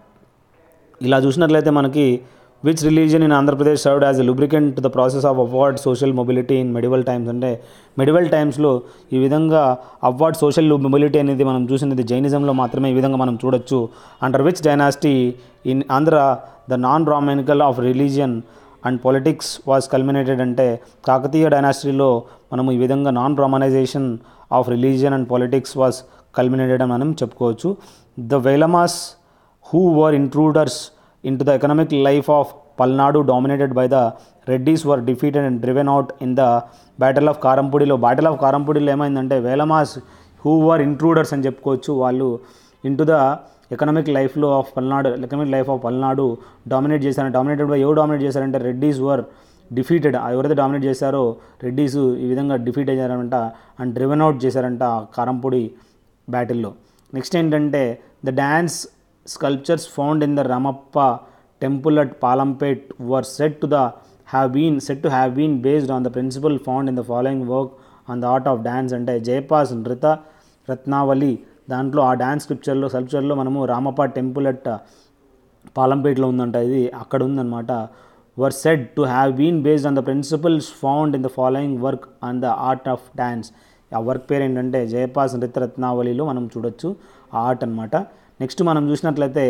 ఇలా చూసినట్లయితే మనకి which religion in Andhra Pradesh served as a lubricant to the process of upward social mobility in medieval times అంటే మెడివల్ టైమ్స్లో ఈ విధంగా అవార్డ్ సోషల్ మొబిలిటీ అనేది మనం చూసినది జైనిజంలో మాత్రమే ఈ విధంగా మనం చూడొచ్చు under which dynasty in Andhra the non Brahmanical of religion and politics was culminated అంటే కాకతీయ డైనాసిటీలో మనము ఈ విధంగా non Brahmanisation of religion and politics was culminated అని మనం చెప్పుకోవచ్చు the Velamas who were intruders into the economic life of Palnadu dominated by the Reddis were defeated and driven out in the battle of కారంపూడిలో battle of కారంపూడిలో ఏమైందంటే Velamas who were intruders అని చెప్పుకోవచ్చు వాళ్ళు into the economic లైఫ్లో of Palnadu economic life of Palnadu dominate చేశారు dominated by ఎవరు dominate చేశారంటే రెడ్డీస్ వర్ డిఫీటెడ్ ఎవరైతే డామినేట్ చేశారో రెడ్డీస్ ఈ విధంగా డిఫీట్ అయ్యారంట అండ్ డ్రివెన్ అవుట్ చేశారంట కారంపూడి బ్యాటిల్లో నెక్స్ట్ ఏంటంటే the dance sculptures found in the Ramappa temple at Palampet were said to the have been said to have been based on the principle found in the following work on the art of dance అంటే జయపాస్ నృత రత్నావళి దాంట్లో ఆ dance స్క్రిప్చర్లో స్కల్ప్చర్లో మనము Ramappa temple at పాలంపేట్లో ఉందంట ఇది అక్కడ ఉందన్నమాట were said to have been based on the principles found in the following work on the art of dance ఆ వర్క్ పేరు ఏంటంటే జయపాస్ నృత్యరత్నావళిలో మనం చూడొచ్చు ఆ ఆర్ట్ అనమాట నెక్స్ట్ మనం చూసినట్లయితే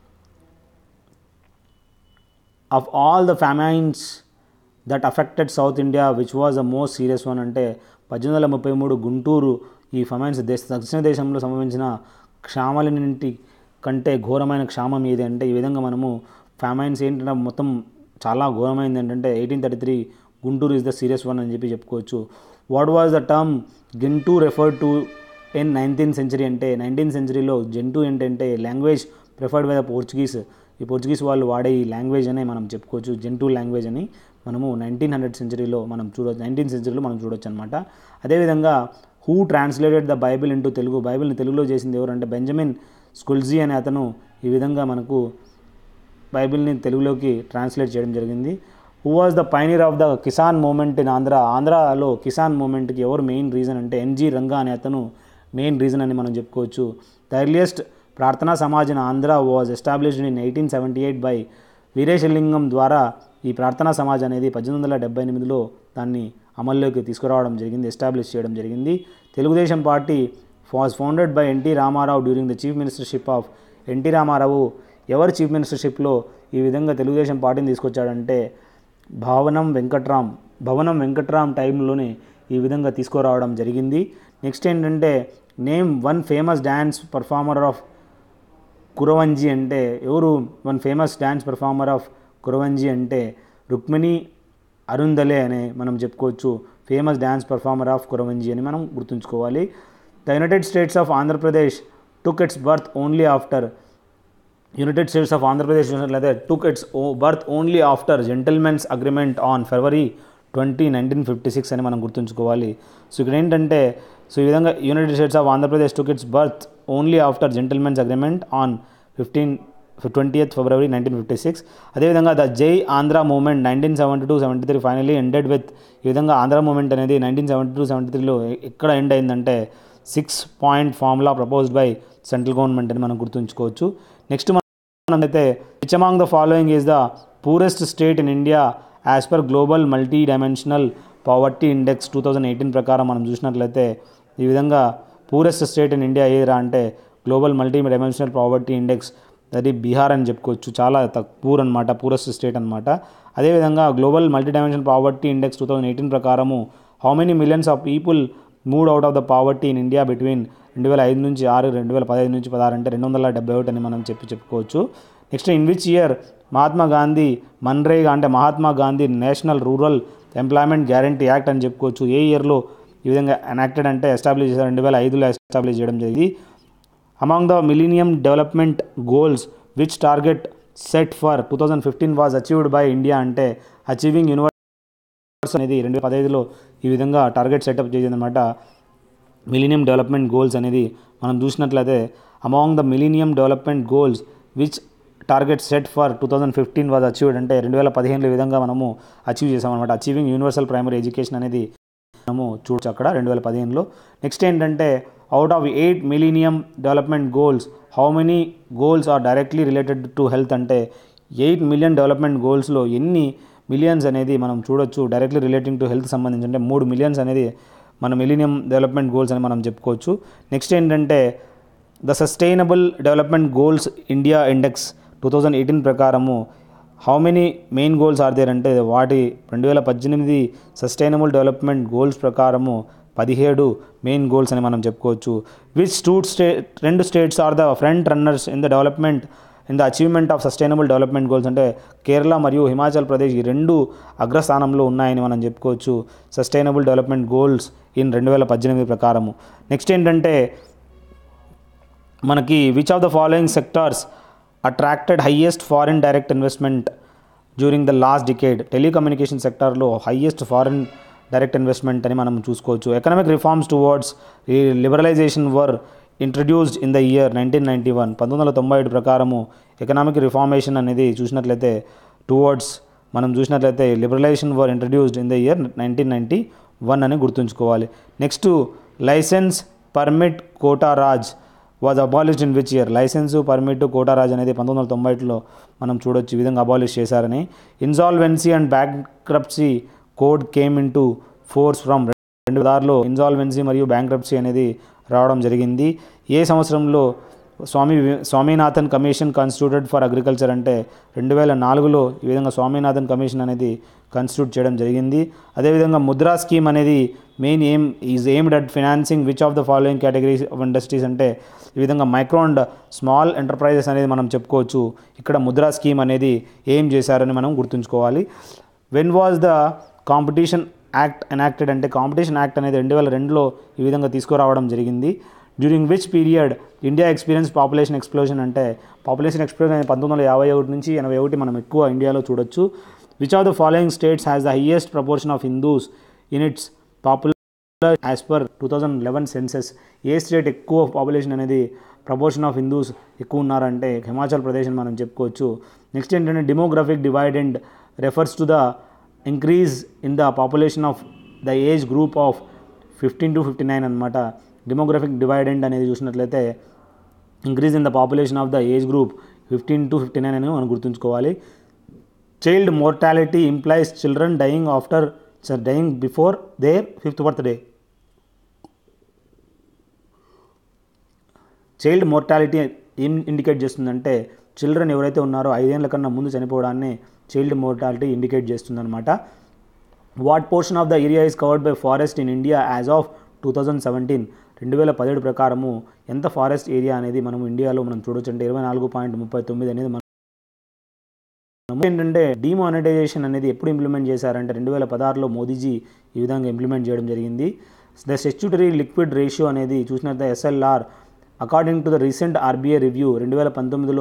of all the famines that affected South India which was the most serious one అంటే పద్దెనిమిది వందల ముప్పై మూడు గుంటూరు ఈ ఫమైన్స్ దేశ దక్షిణ దేశంలో సంభవించిన క్షామలన్నింటి కంటే ఘోరమైన క్షామం ఏది అంటే ఈ విధంగా మనము ఫ్యామైన్స్ ఏంటంటే మొత్తం చాలా ఘోరమైంది ఏంటంటే eighteen thirty three Guntur is the serious one అని చెప్పి చెప్పుకోవచ్చు what was the term Gentoo refer to in nineteenth century అంటే నైన్టీన్త్ సెంచరీలో జంటు ఏంటంటే language preferred by the Portuguese ఈ పోర్చుగీస్ వాళ్ళు వాడే ఈ లాంగ్వేజ్ అనే మనం చెప్పుకోవచ్చు జంటు లాంగ్వేజ్ అని మనము నైన్టీన్ హండ్రెడ్ సెంచరీలో మనం చూడవచ్చు నైన్టీన్ సెంచరీలో మనం చూడొచ్చు అనమాట అదేవిధంగా who translated the Bible into Telugu బైబిల్ని తెలుగులో చేసింది ఎవరంటే బెంజమిన్ స్కుల్జీ అనే అతను ఈ విధంగా మనకు బైబిల్ని తెలుగులోకి ట్రాన్స్లేట్ చేయడం జరిగింది who was the pioneer of the Kisan movement in Andhra ఆంధ్రాలో కిసాన్ మూమెంట్కి ఎవరు మెయిన్ రీజన్ అంటే ఎన్జీ రంగా అనే అతను మెయిన్ రీజన్ అని మనం చెప్పుకోవచ్చు the earliest Prarthana Samaj in Andhra was established in eighteen seventy eight by Veeresalingam ద్వారా ఈ ప్రార్థనా సమాజ్ అనేది పద్దెనిమిది వందల డెబ్బై ఎనిమిదిలో దాన్ని అమల్లోకి తీసుకురావడం జరిగింది ఎస్టాబ్లిష్ చేయడం జరిగింది Telugu Desam party was founded by NT Rama Rao during the chief ministership of NT Rama Rao ఎవరు చీఫ్ మినిస్టర్షిప్లో ఈ విధంగా తెలుగుదేశం పార్టీని తీసుకొచ్చాడంటే భావనం వెంకట్రామ్ భవనం వెంకట్రామ్ టైంలోనే ఈ విధంగా తీసుకురావడం జరిగింది నెక్స్ట్ ఏంటంటే name one famous dance performer of Kuravanji అంటే ఎవరు one famous dance performer of Kuravanji అంటే రుక్మిణి అరుందలే అనే మనం చెప్పుకోవచ్చు famous dance performer of Kuravanji అని మనం గుర్తుంచుకోవాలి the United States of Andhra Pradesh took its birth only after United States of Andhra Pradesh చూసినట్లయితే took its oh birth only after gentlemen's agreement on February twenty nineteen fifty six అని మనం గుర్తుంచుకోవాలి సో ఇక్కడ ఏంటంటే so ఈ విధంగా United States of Andhra Pradesh took its birth only after gentlemen's agreement on fifteen twenty eighth February nineteen fifty six అదేవిధంగా the Jai Andhra movement nineteen seventy two seventy three finally ended with ఈ విధంగా ఆంధ్ర మూమెంట్ అనేది nineteen seventy two seventy త్రీలో ఎక్కడ end అయిందంటే six point formula proposed by central government అని మనం గుర్తుంచుకోవచ్చు నెక్స్ట్ మనం అయితే which among the following is the poorest state in India as per global multi dimensional poverty index two thousand eighteen ప్రకారం మనం చూసినట్లయితే ఈ విధంగా పూరెస్ట్ స్టేట్ ఇన్ ఇండియా ఏదిరా అంటే global multi dimensional poverty index అది బీహార్ అని చెప్పుకోవచ్చు చాలా పూర్ అనమాట పూరెస్ట్ స్టేట్ అనమాట అదేవిధంగా global multi dimensional poverty index two thousand eighteen ప్రకారము how many millions of people moved out of the poverty in India between రెండు వేల ఐదు నుంచి ఆరు రెండు వేల పదహైదు నుంచి పదహారు అంటే రెండు వందల డెబ్బై ఒకటి అని మనం చెప్పి చెప్పుకోవచ్చు next in which year Mahatma Gandhi MNREGA అంటే Mahatma Gandhi National Rural Employment Guarantee Act అని చెప్పుకోవచ్చు ఏ ఇయర్లో ఈ విధంగా ఎనాక్టెడ్ అంటే ఎస్టాబ్లిష్ చేశారు రెండు వేల ఐదులో ఎస్టాబ్లిష్ చేయడం జరిగింది among the Millennium Development Goals which target set for two thousand fifteen was achieved by India అంటే అచీవింగ్ యూనివర్స్ అనేది రెండు వేల పదహైదులో ఈ విధంగా టార్గెట్ సెటప్ చేసిందనమాట మిలీనియం డెవలప్మెంట్ గోల్స్ అనేది మనం చూసినట్లయితే among the Millennium Development Goals which target set for two thousand fifteen was achieved అంటే రెండు వేల పదిహేనులో విధంగా మనము అచీవ్ చేసామన్నమాట అచీవింగ్ యూనివర్సల్ ప్రైమరీ ఎడ్యుకేషన్ అనేది మనము చూడొచ్చు అక్కడ రెండు వేల పదిహేనులో నెక్స్ట్ ఏంటంటే out of eight Millennium Development Goals how many goals are directly related to health అంటే ఎయిట్ మిలియన్ డెవలప్మెంట్ గోల్స్లో ఎన్ని మిలియన్స్ అనేది మనం చూడొచ్చు డైరెక్ట్లీ రిలేటింగ్ టు హెల్త్ సంబంధించి అంటే మూడు మిలియన్స్ అనేది మన మిలీనియం డెవలప్మెంట్ గోల్స్ అని మనం చెప్పుకోవచ్చు నెక్స్ట్ ఏంటంటే the sustainable development goals India index two thousand eighteen ప్రకారము how many main goals are there అంటే వాటి రెండు వేల పద్దెనిమిది సస్టైనబుల్ డెవలప్మెంట్ గోల్స్ ప్రకారము పదిహేడు మెయిన్ గోల్స్ అని మనం చెప్పుకోవచ్చు విచ్ టూట్ స్టే రెండు states are the front runners in the development in the achievement of sustainable development goals అంటే కేరళ మరియు హిమాచల్ ప్రదేశ్ ఈ రెండు అగ్రస్థానంలో ఉన్నాయని మనం చెప్పుకోవచ్చు సస్టైనబుల్ డెవలప్మెంట్ గోల్స్ ఇన్ రెండు వేల పద్దెనిమిది ప్రకారము నెక్స్ట్ ఏంటంటే మనకి which of the following sectors attracted highest foreign direct investment during the last decade telecommunication సెక్టార్లో హయ్యెస్ట్ ఫారిన్ డైరెక్ట్ ఇన్వెస్ట్మెంట్ అని మనం చూసుకోవచ్చు ఎకనామిక్ రిఫార్మ్స్ టువర్డ్స్ ఈ liberalisation were introduced in the year nineteen ninety one పంతొమ్మిది వందల తొంభై ఏడు ప్రకారము ఎకనామిక్ రిఫార్మేషన్ అనేది చూసినట్లయితే టువర్డ్స్ మనం చూసినట్లయితే liberalisation were introduced in the year nineteen ninety one అని గుర్తుంచుకోవాలి next licence permit quota raj was abolished in which year licence permit quota raj అనేది పంతొమ్మిది వందల తొంభై ఏడులో మనం చూడొచ్చు ఈ విధంగా అబాలిష్ చేశారని insolvency and bankruptcy code came in to force from రెండు దారిలో ఇన్సాల్వెన్సీ మరియు బ్యాంక్రప్సీ అనేది రావడం జరిగింది ఏ సంవత్సరంలో స్వామి వి- Swaminathan commission constituted for agriculture అంటే రెండు వేల నాలుగులో ఈ విధంగా స్వామినాథన్ కమిషన్ అనేది కాన్స్టిట్యూట్ చేయడం జరిగింది అదేవిధంగా ముద్రా స్కీమ్ అనేది main aim is aimed at financing which of the following categories of industries అంటే ఈ విధంగా మైక్రో అండ్ స్మాల్ ఎంటర్ప్రైజెస్ అనేది మనం చెప్పుకోవచ్చు ఇక్కడ ముద్రా స్కీమ్ అనేది ఏం చేశారని మనం గుర్తుంచుకోవాలి when was the competition act enacted అంటే కాంపిటీషన్ యాక్ట్ అనేది రెండు వేల రెండులో ఈ విధంగా తీసుకురావడం జరిగింది during which period India experience population explosion అంటే పాపులేషన్ ఎక్స్ప్లోజన్ అనేది పంతొమ్మిది వందల యాభై ఒకటి నుంచి ఎనభై ఒకటి మనం ఎక్కువ ఇండియాలో చూడొచ్చు which of the following states has the highest proportion of Hindus in its popular as per two thousand eleven census ఏ స్టేట్ ఎక్కువ పాపులేషన్ అనేది ప్రపోర్షన్ ఆఫ్ హిందూస్ ఎక్కువ ఉన్నారంటే హిమాచల్ ప్రదేశ్ అని మనం చెప్పుకోవచ్చు నెక్స్ట్ ఏంటంటే demographic divide and refers to the increase in the population of the age group of fifteen to fifty nine అనమాట డెమోగ్రఫిక్ డివైడెండ్ అనేది చూసినట్లయితే increase in the population of the age group fifteen to fifty nine అని మనం గుర్తుంచుకోవాలి child mortality implies children dying after dying before their fifth birthday child mortality ఏం indicate చేస్తుందంటే children ఎవరైతే ఉన్నారో ఐదేళ్ల కన్నా ముందు చనిపోవడాన్ని చైల్డ్ మోర్టాలిటీ ఇండికేట్ చేస్తుందన్నమాట what portion of the area is covered by forest in India as of two thousand seventeen రెండు వేల పదిహేడు ప్రకారము ఎంత ఫారెస్ట్ ఏరియా అనేది మనం ఇండియాలో మనం చూడొచ్చు అంటే ఇరవై నాలుగు పాయింట్ ముప్పై తొమ్మిది అనేది మనం ఏంటంటే డిమానిటైజేషన్ అనేది ఎప్పుడు ఇంప్లిమెంట్ చేశారంటే రెండు వేల పదహారులో మోదీజీ ఈ విధంగా ఇంప్లిమెంట్ చేయడం జరిగింది ద స్టెచ్యూటరీ లిక్విడ్ రేషియో అనేది చూసినట్లయితే SLR according to the recent RBI review రెండు వేల పంతొమ్మిదిలో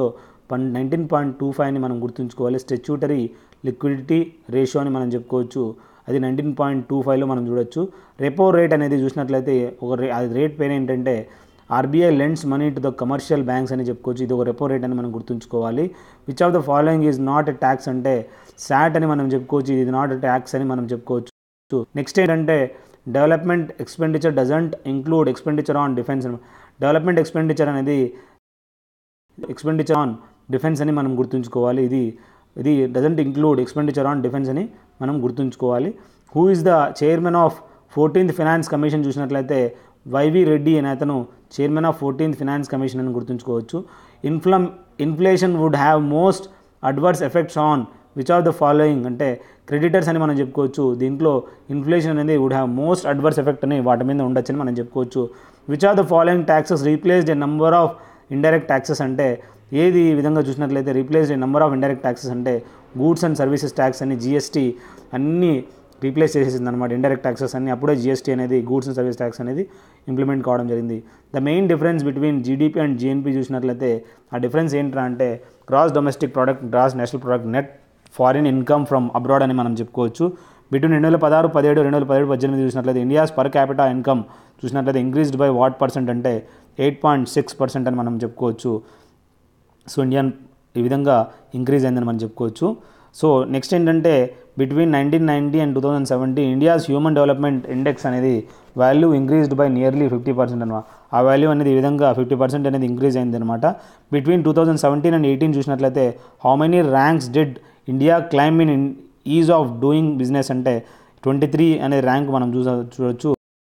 నైన్టీన్ పాయింట్ టూ ఫైవ్ని మనం గుర్తుంచుకోవాలి స్టెచ్యూటరీ లిక్విడిటీ రేషియో అని మనం చెప్పుకోవచ్చు అది నైన్టీన్ పాయింట్ టూ ఫైవ్లో మనం చూడొచ్చు రెపో రేట్ అనేది చూసినట్లయితే ఒక రే అది రేట్ పేరు ఏంటంటే RBI lends money to the commercial banks అని చెప్పుకోవచ్చు ఇది ఒక రెపో రేట్ అని మనం గుర్తుంచుకోవాలి which of the following is not a tax అంటే శాట్ అని మనం చెప్పుకోవచ్చు ఇది నాట్ ఎ ట్యాక్స్ అని మనం చెప్పుకోవచ్చు నెక్స్ట్ ఏంటంటే development expenditure doesn't include expenditure on defence development expenditure అనేది ఎక్స్పెండిచర్ ఆన్ డిఫెన్స్ అని మనం గుర్తుంచుకోవాలి ఇది ఇది doesn't include expenditure on defence అని మనం గుర్తుంచుకోవాలి who is the chairman of fourteenth finance commission చూసినట్లయితే వైవి రెడ్డి అనే అతను chairman of fourteenth finance commission అని గుర్తుంచుకోవచ్చు ఇన్ఫ్లమ్ inflation would have most adverse effects on which of the following అంటే క్రెడిటర్స్ అని మనం చెప్పుకోవచ్చు దీంట్లో ఇన్ఫ్లేషన్ అనేది would have most adverse effect అని వాటి మీద ఉండొచ్చని మనం చెప్పుకోవచ్చు which of the following taxes replaced a number of indirect taxes అంటే ఏది ఈ విధంగా చూసినట్లయితే replaced a number of indirect taxes అంటే గూడ్స్ అండ్ సర్వీసెస్ ట్యాక్స్ అని జిఎస్టీ అన్నీ రీప్లేస్ చేసేసింది అనమాట ఇండైరెక్ట్ ట్యాక్సెస్ అన్ని అప్పుడే జిఎస్టీ అనేది గూడ్స్ అండ్ సర్వీస్ ట్యాక్స్ అనేది ఇంప్లిమెంట్ కావడం జరిగింది the main difference between GDP and GNP చూసినట్లయితే ఆ డిఫరెన్స్ ఏంట్రా అంటే gross domestic product gross national product net foreign income from abroad అని మనం చెప్పుకోవచ్చు బిట్వీన్ రెండు వేల పదహారు పదిహేడు రెండు వేల పదిహేడు పద్దెనిమిది చూసినట్లయితే ఇండియాస్ పర్ క్యాపిటల్ ఇన్కమ్ చూసినట్లయితే ఇంక్రీజ్డ్ బై వాట్ పర్సెంట్ అంటే ఎయిట్ పాయింట్ సిక్స్ పర్సెంట్ అని మనం చెప్పుకోవచ్చు సో ఇండియన్ ఈ విధంగా ఇంక్రీజ్ అయిందని మనం చెప్పుకోవచ్చు సో నెక్స్ట్ ఏంటంటే between nineteen ninety and two thousand seventeen India's human development index అనేది value increased by nearly fifty percent అనమాట ఆ వాల్యూ అనేది ఈ విధంగా ఫిఫ్టీ పర్సెంట్ అనేది ఇంక్రీజ్ అయింది అనమాట between two thousand seventeen and eighteen చూసినట్లయితే how many ranks did India climb in ease of doing business అంటే ట్వంటీ త్రీ అనే ర్యాంక్ మనం చూస చూడొచ్చు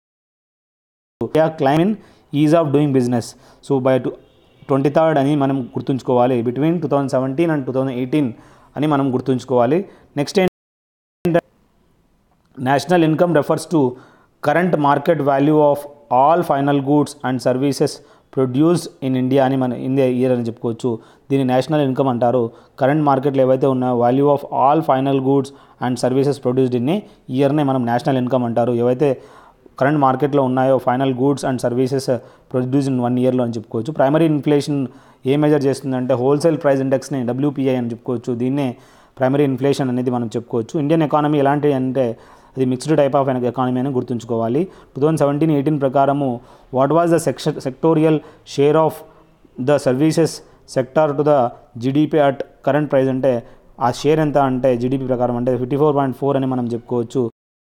India climb in ease of doing business so by two twenty third అని మనం గుర్తుంచుకోవాలి between two thousand seventeen and two thousand eighteen అని మనం గుర్తుంచుకోవాలి నెక్స్ట్ ఏంటంటే national income refers to current market value of all final goods and services produced in India అని మన India year అని చెప్పుకోవచ్చు దీన్ని నేషనల్ ఇన్కమ్ అంటారు కరెంట్ మార్కెట్లో ఏవైతే ఉన్నాయో value of all final goods and services produced in ఇయర్నే మనం నేషనల్ ఇన్కమ్ అంటారు ఏవైతే కరెంట్ మార్కెట్లో ఉన్నాయో final goods and services produce in one ఇయర్లో అని చెప్పుకోవచ్చు ప్రైమరీ ఇన్ఫ్లేషన్ ఏ మెజర్ చేస్తుందంటే హోల్సేల్ ప్రైస్ ఇండెక్స్ని డబ్ల్యూపీఐ అని చెప్పుకోవచ్చు దీన్నే ప్రైమరీ ఇన్ఫ్లేషన్ అనేది మనం చెప్పుకోవచ్చు ఇండియన్ ఎకానమీ ఎలాంటి అంటే అది మిక్స్డ్ టైప్ ఆఫ్ ఎకానమీ అని గుర్తుంచుకోవాలి టూ థౌజండ్ సెవెంటీన్ ఎయిటీన్ ప్రకారము what was the section sectoral share of the services sector to the GDP at current price అంటే ఆ షేర్ ఎంత అంటే జీడిపి ప్రకారం అంటే ఫిఫ్టీ ఫోర్ పాయింట్ ఫోర్ అని మనం చెప్పుకోవచ్చు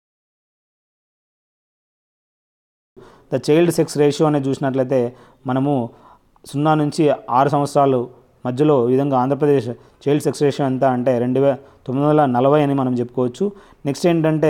ద చైల్డ్ సెక్స్ రేషియో అనేది చూసినట్లయితే మనము సున్నా నుంచి ఆరు సంవత్సరాలు మధ్యలో ఈ విధంగా ఆంధ్రప్రదేశ్ చైల్డ్ సెక్స్ రేషియో ఎంత అంటే రెండు వే తొమ్మిది వందల నలభై అని మనం చెప్పుకోవచ్చు నెక్స్ట్ ఏంటంటే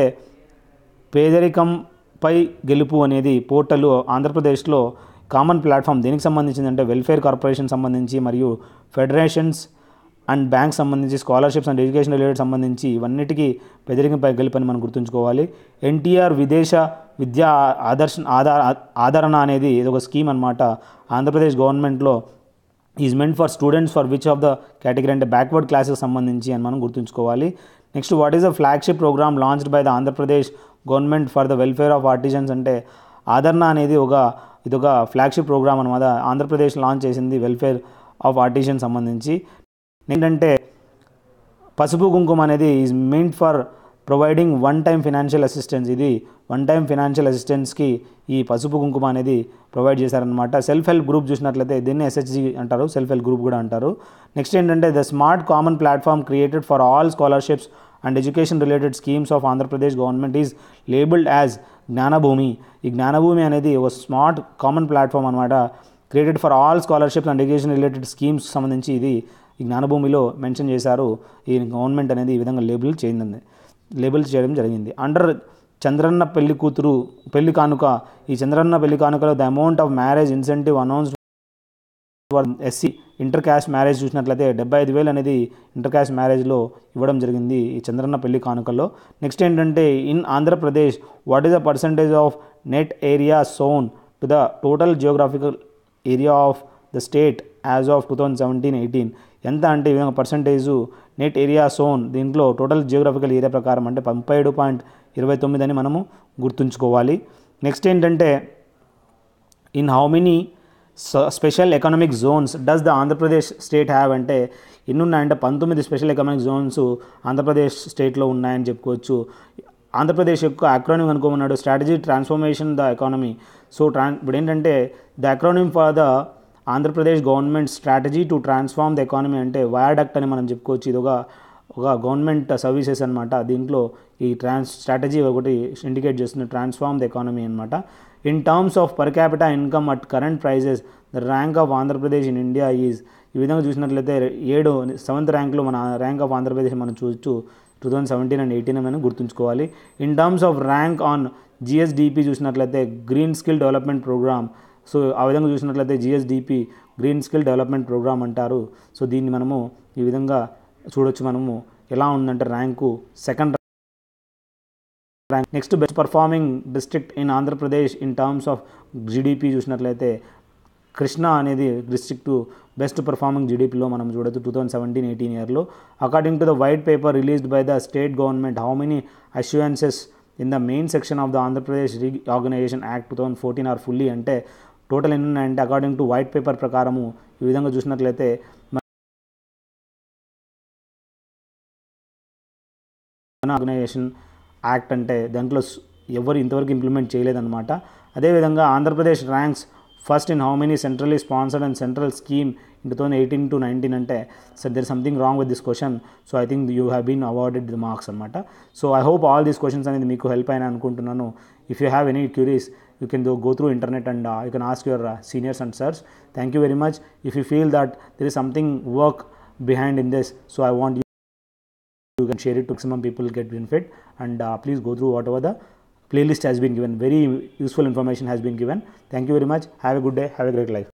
పేదరికంపై గెలుపు అనేది పోర్టల్ ఆంధ్రప్రదేశ్లో కామన్ ప్లాట్ఫామ్ దేనికి సంబంధించిందంటే వెల్ఫేర్ కార్పొరేషన్ సంబంధించి మరియు ఫెడరేషన్స్ అండ్ బ్యాంక్ సంబంధించి స్కాలర్షిప్స్ అండ్ ఎడ్యుకేషన్ రిలేటెడ్ సంబంధించి ఇవన్నిటికీ పెదరికంపై గెలుపని మనం గుర్తుంచుకోవాలి ఎన్టీఆర్ విదేశ విద్యా ఆదర్శ ఆధార ఆదరణ అనేది ఇది ఒక స్కీమ్ అనమాట ఆంధ్రప్రదేశ్ గవర్నమెంట్లో is meant for students for which of the category అంటే బ్యాక్వర్డ్ క్లాసెస్ సంబంధించి అని మనం గుర్తుంచుకోవాలి next what is the flagship program launched by the Andhra Pradesh government for the welfare of artisans అంటే ఆదరణ అనేది ఒక ఇది ఒక ఫ్లాగ్షిప్ ప్రోగ్రామ్ అనమాట ఆంధ్రప్రదేశ్ లాంచ్ చేసింది వెల్ఫేర్ ఆఫ్ ఆర్టిజన్ సంబంధించి ఏంటంటే పసుపు కుంకుమ అనేది is meant for providing one time financial assistance ఇది వన్ టైం ఫినాన్షియల్ అసిస్టెన్స్కి ఈ పసుపు కుంకుమ అనేది ప్రొవైడ్ చేశారనమాట సెల్ఫ్ హెల్ప్ గ్రూప్ చూసినట్లయితే దీన్ని ఎస్హెచ్జి అంటారు సెల్ఫ్ హెల్ప్ గ్రూప్ కూడా అంటారు నెక్స్ట్ ఏంటంటే the smart common platform created for all scholarships and education related schemes of Andhra Pradesh government is labelled as Jnanabhoomi ఈ జ్ఞానభూమి అనేది ఒక స్మార్ట్ కామన్ ప్లాట్ఫామ్ అనమాట created for all scholarships and education related schemes సంబంధించి ఇది ఈ జ్ఞానభూమిలో మెన్షన్ చేశారు ఈ గవర్నమెంట్ అనేది ఈ విధంగా లేబుల్ చేయింది లేబుల్ చేయడం జరిగింది అండర్ చంద్రన్న పెళ్లి కూతురు పెళ్లి కానుక ఈ చంద్రన్న పెళ్లి కానుకలో the amount of marriage incentive announced SC inter caste marriage చూసినట్లయితే డెబ్బై ఐదు వేలు అనేది ఇంటర్ క్యాస్ట్ మ్యారేజ్లో ఇవ్వడం జరిగింది ఈ చంద్రన్న పెళ్లి కానుకల్లో నెక్స్ట్ ఏంటంటే in Andhra Pradesh what is the percentage of net area sown to the total geographical area of the state as of two thousand seventeen eighteen ఎంత అంటే ఈ విధంగా పర్సంటేజు నెట్ ఏరియా సోన్ దీంట్లో టోటల్ జియోగ్రఫికల్ ఏరియా ప్రకారం అంటే ముప్పై ఏడు పాయింట్ ఇరవై తొమ్మిది అని మనము గుర్తుంచుకోవాలి నెక్స్ట్ ఏంటంటే in how many special economic zones does the Andhra Pradesh state have అంటే ఎన్ని ఉన్నాయంటే పంతొమ్మిది స్పెషల్ ఎకనామిక్ జోన్స్ ఆంధ్రప్రదేశ్ స్టేట్లో ఉన్నాయని చెప్పుకోవచ్చు ఆంధ్రప్రదేశ్ యొక్క అక్రోనిమ్ అనుకోమన్నాడు strategy transformation the economy so ట్రాన్ ఇప్పుడు ఏంటంటే the acronym for the Andhra Pradesh government strategy to transform the economy అంటే వయాడక్ట్ అని మనం చెప్పుకోవచ్చు ఇది ఒక ఒక గవర్నమెంట్ సర్వీసెస్ అనమాట దీంట్లో ఈ ట్రాన్స్ స్ట్రాటజీ ఒకటి ఇండికేట్ చేస్తుంది ట్రాన్స్ఫార్మ్ ద ఎకానమీ అనమాట in terms of per capital income at current prices the rank of Andhra Pradesh in India is ఈ విధంగా చూసినట్లయితే ఏడు సెవెంత్ ర్యాంక్లో మన ర్యాంక్ ఆఫ్ ఆంధ్రప్రదేశ్ మనం చూడొచ్చు two thousand seventeen and eighteen అని గుర్తుంచుకోవాలి in terms off rank on GSDP చూసినట్లయితే green skill development programme so ఆ విధంగా చూసినట్లయితే GSDP green skill development programme అంటారు సో దీన్ని మనము ఈ విధంగా చూడొచ్చు మనము ఎలా ఉందంటే rank second rank next best performing district in Andhra Pradesh in terms of GDP చూసినట్లయితే కృష్ణా అనేది డిస్ట్రిక్ట్ బెస్ట్ పర్ఫార్మింగ్ జీడిపిలో మనం చూడొచ్చు టూ థౌజండ్ సెవెంటీన్ ఎయిటీన్ ఇయర్లో according to the white paper released by the state government how many assurances in the main section of the Andhra Pradesh reorganisation act two thousand fourteen or fully అంటే total ఎన్ని ఉన్నాయంటే according to white paper ప్రకారము ఈ విధంగా చూసినట్లయితే organisation act అంటే దాంట్లో ఎవరు ఇంతవరకు ఇంప్లిమెంట్ చేయలేదన్నమాట అదేవిధంగా Andhra Pradesh ranks first in how many centrally sponsored and central scheme in two thousand eighteen to nineteen అంటే sir there something wrong with this question so I think you have been awarded the marks అనమాట so I hope all these questions అనేది మీకు help అయినా అనుకుంటున్నాను if you have any cure is you can go through internet and uh, you can ask your uh, seniors and sirs thank you very much if you feel that there is something work behind in this so i want you you can share it to maximum people get benefit and uh, please go through whatever the playlist has been given very useful information has been given thank you very much have a good day have a great life